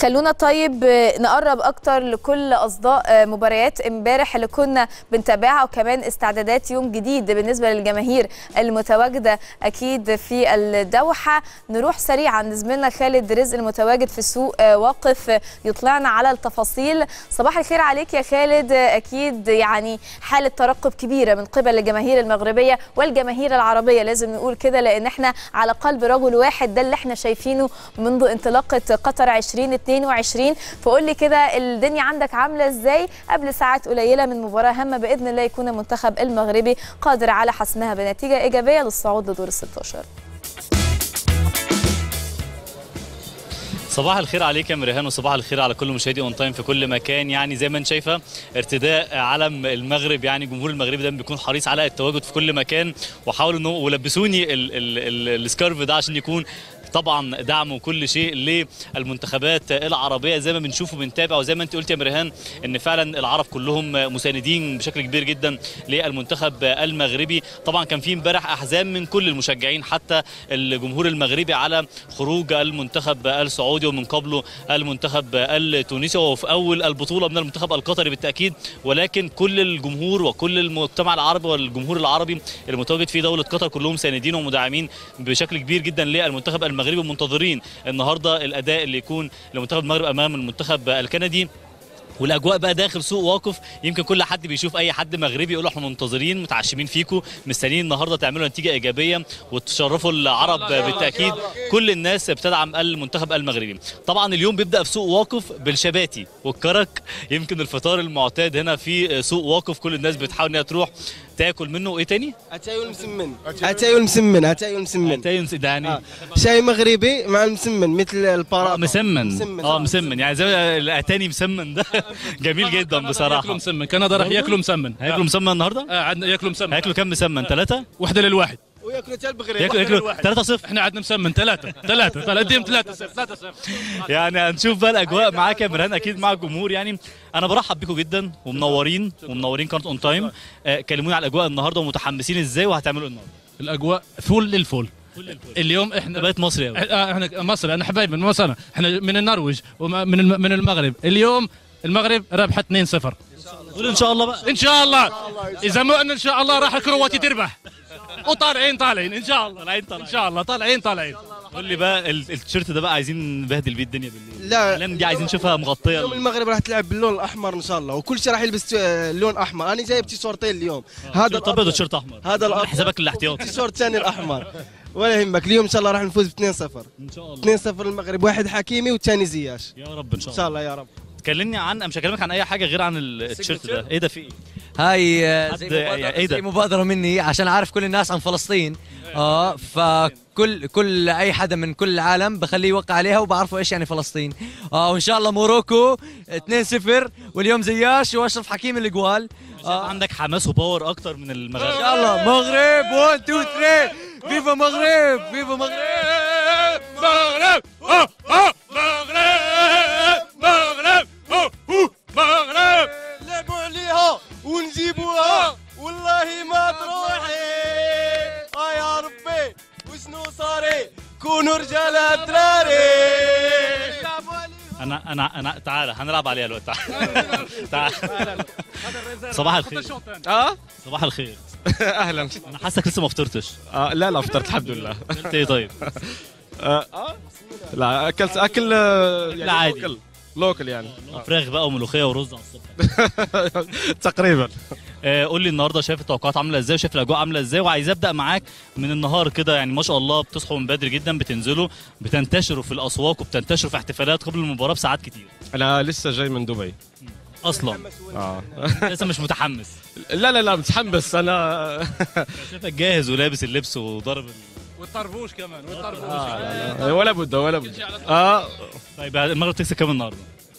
خلونا طيب آه، نقرب اكتر لكل اصداء آه، مباريات امبارح اللي كنا بنتابعها وكمان استعدادات يوم جديد بالنسبه للجماهير المتواجده اكيد في الدوحه نروح سريعا لزميلنا خالد رزق المتواجد في السوق آه، واقف آه، يطلعنا على التفاصيل صباح الخير عليك يا خالد آه، اكيد يعني حاله ترقب كبيره من قبل الجماهير المغربيه والجماهير العربيه لازم نقول كده لان احنا على قلب رجل واحد ده اللي احنا شايفينه منذ انطلاقه قطر 2022 فقول لي كده الدنيا عندك عامله ازاي قبل ساعات قليله من مباراه هامه باذن الله يكون المنتخب المغربي قادر على حسمها بنتيجه ايجابيه للصعود لدور ال 16 صباح الخير عليك يا مريهان وصباح الخير على كل مشاهدي اون تايم في كل مكان يعني زي ما انت شايفه ارتداء علم المغرب يعني جمهور المغربي دايما بيكون حريص على التواجد في كل مكان وحاولوا انه ولبسوني ال- ال- ال- السكارف ده عشان يكون طبعا دعم وكل شيء للمنتخبات العربيه زي ما بنشوف وبنتابع وزي ما انت قلت يا مريهان ان فعلا العرب كلهم مساندين بشكل كبير جدا للمنتخب المغربي طبعا كان في امبارح احزان من كل المشجعين حتى الجمهور المغربي على خروج المنتخب السعودي ومن قبله المنتخب التونسي وهو في اول البطوله من المنتخب القطري بالتاكيد ولكن كل الجمهور وكل المجتمع العربي والجمهور العربي المتواجد في دوله قطر كلهم ساندين ومدعمين بشكل كبير جدا للمنتخب المغربي ومنتظرين النهارده الاداء اللي يكون لمنتخب المغرب امام المنتخب الكندي والاجواء بقى داخل سوق واقف يمكن كل حد بيشوف اي حد مغربي يقول له احنا منتظرين متعشمين فيكم مستنيين النهارده تعملوا نتيجه ايجابيه وتشرفوا العرب بالتاكيد كل الناس بتدعم المنتخب المغربي طبعا اليوم بيبدا في سوق واقف بالشباتي والكرك يمكن الفطار المعتاد هنا في سوق واقف كل الناس بتحاول انها تروح تاكل منه ايه تاني؟ اتاي المسمن اتاي المسمن اتاي المسمن تاينس ده يعني آه. شاي مغربي مع المسمن مثل البارا آه مسمن مسمن. اه مسمن يعني زي الاتاني مسمن ده جميل جدا ياكلوا بصراحه مسمن كندا راح ياكلوا مسمن هياكلوا مسمن النهارده؟ آه عندنا ياكلوا مسمن هياكلوا كام مسمن؟ ثلاثة؟ وحده للواحد وياكلوا حتى البغري ياكلوا ياكلوا 3 0 احنا عندنا مسمن ثلاثه ثلاثه ثلاثه اديهم ثلاثه صفر ثلاثه صفر يعني هنشوف بقى الاجواء معاك يا مرهان اكيد مع الجمهور يعني انا برحب بيكم جدا ومنورين ومنورين قناه اون تايم آه كلموني على الاجواء النهارده ومتحمسين ازاي وهتعملوا ايه النهارده؟ الاجواء فول للفول اليوم احنا بقيت مصري قوي آه، احنا مصر انا حبايب من مصر احنا من النرويج ومن الم- من المغرب اليوم المغرب ربحت 2-0 قول ان شاء الله بقى ان شاء الله اذا ما قلنا ان شاء الله راح الكرواتي تربح وطالعين طالعين ان شاء الله طالعين طالعين. ان شاء الله طالعين طالعين قول لي بقى ال- التيشيرت ده بقى عايزين نبهدل بيه الدنيا بالليل لا. الاعلام دي عايزين نشوفها مغطيه اليوم المغرب راح تلعب باللون الاحمر ان شاء الله وكل شيء راح يلبس آه، لون احمر انا جايب تيشورتين اليوم هذا تيشيرت ابيض وتيشيرت احمر هذا الأبيض. حسابك الاحتياطي التيشورت الثاني الاحمر ولا يهمك اليوم ان شاء الله راح نفوز ب 2-0 ان شاء الله 2-0 المغرب واحد حكيمي والثاني زياش يا رب ان شاء ان الله شاء الله يا رب تكلمني عن مش هكلمك عن اي حاجه غير عن ال- التيشيرت ده ايه ده في ايه؟ هاي آه، زي حد- مبادرة, يعني إيه ده؟ زي مبادرة مني عشان اعرف كل الناس عن فلسطين اه فكل كل اي حدا من كل العالم بخليه يوقع عليها وبعرفوا ايش يعني فلسطين اه وان شاء الله موروكو 2-0 واليوم زياش واشرف حكيم الاقوال آه. عندك حماس وباور اكتر من ان المغرب شاء الله مغرب 1 2 3 فيفا مغرب فيفا مغرب مغرب أوه، أوه، مغرب مغرب أوه، أوه، مغرب لعبوا عليها ونجيبوها والله ما تروحي اه يا ربي وشنو صاري كونوا رجال دراري لعبوا عليها انا انا انا تعالى هنلعب عليها الوقت تعالى تعالى صباح الخير اه صباح الخير اهلا انا حاسك لسه ما فطرتش آه لا لا فطرت الحمد لله قلت ايه طيب آه لا اكلت اكل آه، يعني لا عادي. لوكل لوكل يعني فراخ بقى وملوخيه ورز على الصبح تقريبا آه قول لي النهارده شايف التوقعات عامله ازاي وشايف الاجواء عامله ازاي وعايز ابدا معاك من النهار كده يعني ما شاء الله بتصحوا من بدري جدا بتنزلوا بتنتشروا في الاسواق وبتنتشروا في احتفالات قبل المباراه بساعات كتير انا لسه جاي من دبي اصلا اه لسه مش متحمس لا لا لا متحمس انا شايفك جاهز ولابس اللبس وضارب ال- والطربوش كمان والطربوش آه ولا بد ولا بد اه طيب المغرب تكسب كام النهارده؟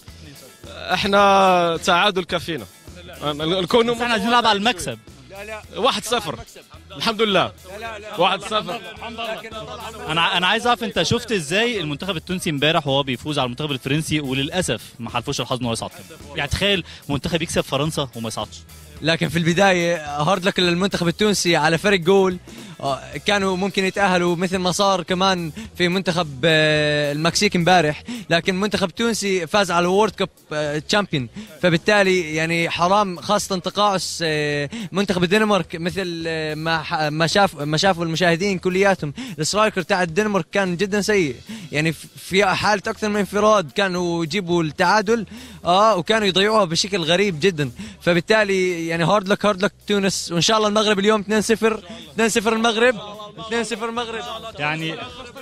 احنا تعادل كفينا نكون بس احنا عايزين نلعب على المكسب واحد صفر الحمد لله واحد صفر انا انا عايز اعرف انت شفت ازاي المنتخب التونسي امبارح وهو بيفوز على المنتخب الفرنسي وللاسف ما حلفوش الحظ ان هو يصعد كمان. يعني تخيل منتخب يكسب فرنسا وما يصعدش لكن في البدايه هارد لك للمنتخب التونسي على فرق جول آه، كانوا ممكن يتاهلوا مثل ما صار كمان في منتخب آه، المكسيك امبارح لكن منتخب تونسي فاز على وورد كاب تشامبيون فبالتالي يعني حرام خاصه تقاعس آه، منتخب الدنمارك مثل آه، ما ح- ما شاف ما شافوا المشاهدين كلياتهم السترايكر تاع الدنمارك كان جدا سيء يعني ف- في حاله اكثر من انفراد كانوا يجيبوا التعادل اه وكانوا يضيعوها بشكل غريب جدا فبالتالي يعني هارد لك هارد لك تونس وان شاء الله المغرب اليوم 2-0 2-0 المغرب 2-0 المغرب يعني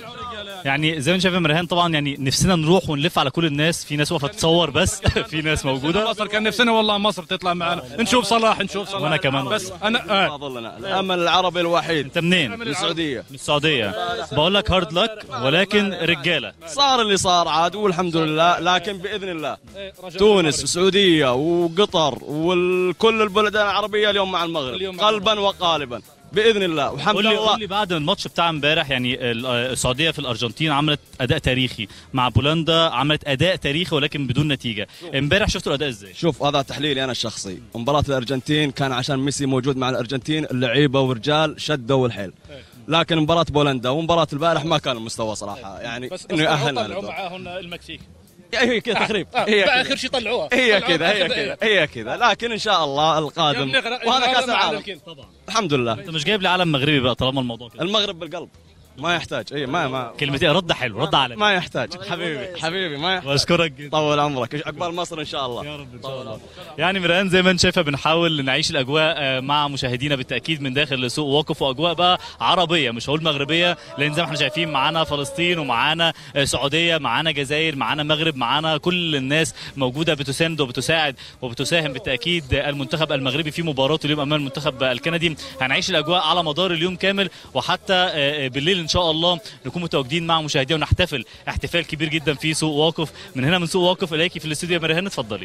يعني زي ما انت شايف يا مرهان طبعا يعني نفسنا نروح ونلف على كل الناس في ناس واقفه تتصور بس في ناس موجوده مصر كان نفسنا والله مصر تطلع معنا نشوف صلاح نشوف صلاح وانا كمان بس انا آه. فاضلنا الامل العربي الوحيد انت منين؟ من السعوديه من السعوديه بقول لك هارد لك ولكن رجاله صار اللي صار عاد والحمد لله لكن باذن الله تونس والسعوديه وقطر وكل البلدان العربيه اليوم مع المغرب قلبا وقالبا باذن الله والحمد قول لي لله قول لي بعد الماتش بتاع امبارح يعني ال- السعوديه في الارجنتين عملت اداء تاريخي مع بولندا عملت اداء تاريخي ولكن بدون نتيجه امبارح شفتوا الاداء ازاي شوف هذا تحليلي انا الشخصي مباراه الارجنتين كان عشان ميسي موجود مع الارجنتين اللعيبه ورجال شدوا الحيل لكن مباراه بولندا ومباراه البارح ما كان المستوى صراحه يعني بس انه يأهلنا طلعوا للدور. معاهم المكسيك هي كذا تخريب آه، هي باخر كذا شيء طلعوها هي طلعوها كذا هي بآخر كذا دقيقة. هي كذا لكن ان شاء الله القادم يوم نغرق- وهذا نغرق كاس مع العالم الكل. طبعا الحمد لله انت مش جايب لي علم مغربي بقى طالما الموضوع كده المغرب بالقلب ما يحتاج اي ما ما كلمتين رد حلو رد على ما يحتاج حبيبي حبيبي ما يحتاج بشكرك جدا طول عمرك عقبال مصر ان شاء الله يا رب ان شاء الله يعني مران زي ما انت شايفه بنحاول نعيش الاجواء آه، مع مشاهدينا بالتاكيد من داخل سوق واقف واجواء بقى عربيه مش هقول مغربيه لان زي ما احنا شايفين معانا فلسطين ومعانا آه، سعوديه معانا جزائر معانا مغرب معانا كل الناس موجوده بتساند وبتساعد وبتساهم بالتاكيد المنتخب المغربي في مباراته اليوم امام المنتخب الكندي هنعيش الاجواء على مدار اليوم كامل وحتى آه، بالليل ان شاء الله نكون متواجدين مع مشاهدينا ونحتفل احتفال كبير جدا في سوق واقف من هنا من سوق واقف اليكي في الاستوديو يا مريهان اتفضلي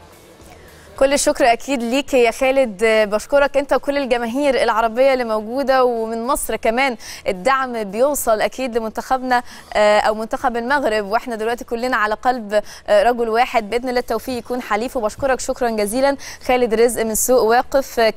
كل الشكر اكيد ليك يا خالد بشكرك انت وكل الجماهير العربيه اللي موجوده ومن مصر كمان الدعم بيوصل اكيد لمنتخبنا آه، او منتخب المغرب واحنا دلوقتي كلنا على قلب آه، رجل واحد باذن الله التوفيق يكون حليف وبشكرك شكرا جزيلا خالد رزق من سوق واقف